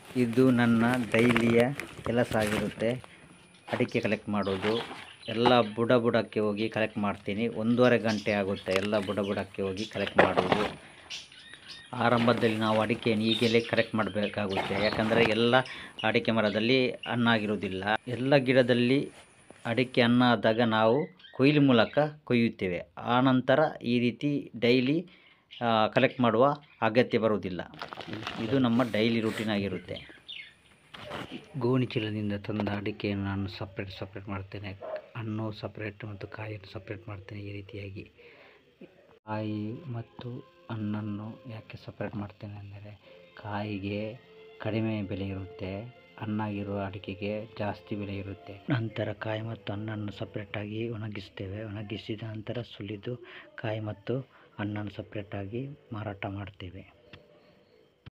ಇದು ನನ್ನ ಡೈಲಿಯ ಕೆಲಸ ಆಗಿರುತ್ತೆ ಅಡಿಕೆ ಕಲೆಕ್ಟ್ ಮಾಡೋದು ಎಲ್ಲ ಬುಡ ಬುಡಕ್ಕೆ ಹೋಗಿ ಕಲೆಕ್ಟ್ ಮಾಡ್ತೀನಿ ಒಂದೂವರೆ ಗಂಟೆ ಆಗುತ್ತೆ ಎಲ್ಲ ಬುಡ ಬುಡಕ್ಕೆ ಹೋಗಿ ಕಲೆಕ್ಟ್ ಮಾಡೋದು ಆರಂಭದಲ್ಲಿ ನಾವು ಅಡಿಕೆಯನ್ನು ಈಗಲೇ ಕಲೆಕ್ಟ್ ಮಾಡಬೇಕಾಗುತ್ತೆ ಯಾಕಂದರೆ ಎಲ್ಲ ಅಡಿಕೆ ಮರದಲ್ಲಿ ಹಣ್ಣಾಗಿರುವುದಿಲ್ಲ ಎಲ್ಲ ಗಿಡದಲ್ಲಿ ಅಡಿಕೆ ಹಣ್ಣಾದಾಗ ನಾವು ಕೊಯ್ಲು ಮೂಲಕ ಕೊಯ್ಯುತ್ತೇವೆ ಆನಂತರ ಈ ರೀತಿ ಡೈಲಿ ಕಲೆಕ್ಟ್ ಮಾಡುವ ಅಗತ್ಯ ಬರುವುದಿಲ್ಲ ಇದು ನಮ್ಮ ಡೈಲಿ ರೂಟೀನ್ ಆಗಿರುತ್ತೆ ಗೋಣಿ ಚೀಲದಿಂದ ತಂದ ಅಡಿಕೆಯನ್ನು ನಾನು ಸಪ್ರೇಟ್ ಸಪ್ರೇಟ್ ಮಾಡ್ತೇನೆ ಹಣ್ಣು ಸಪ್ರೇಟ್ ಮತ್ತು ಕಾಯನ್ನು ಸಪ್ರೇಟ್ ಮಾಡ್ತೇನೆ ಈ ರೀತಿಯಾಗಿ ಕಾಯಿ ಮತ್ತು ಹಣ್ಣನ್ನು ಯಾಕೆ ಸಪ್ರೇಟ್ ಮಾಡ್ತೇನೆ ಅಂದರೆ ಕಾಯಿಗೆ ಕಡಿಮೆ ಬೆಲೆ ಇರುತ್ತೆ ಹಣ್ಣಾಗಿರುವ ಅಡಿಕೆಗೆ ಜಾಸ್ತಿ ಬೆಲೆ ಇರುತ್ತೆ ನಂತರ ಕಾಯಿ ಮತ್ತು ಹಣ್ಣನ್ನು ಸಪ್ರೇಟಾಗಿ ಒಣಗಿಸ್ತೇವೆ ಒಣಗಿಸಿದ ನಂತರ ಸುಲಿದು ಕಾಯಿ ಮತ್ತು ಹಣ್ಣನ್ನು ಸಪ್ರೇಟಾಗಿ ಮಾರಾಟ ಮಾಡ್ತೇವೆ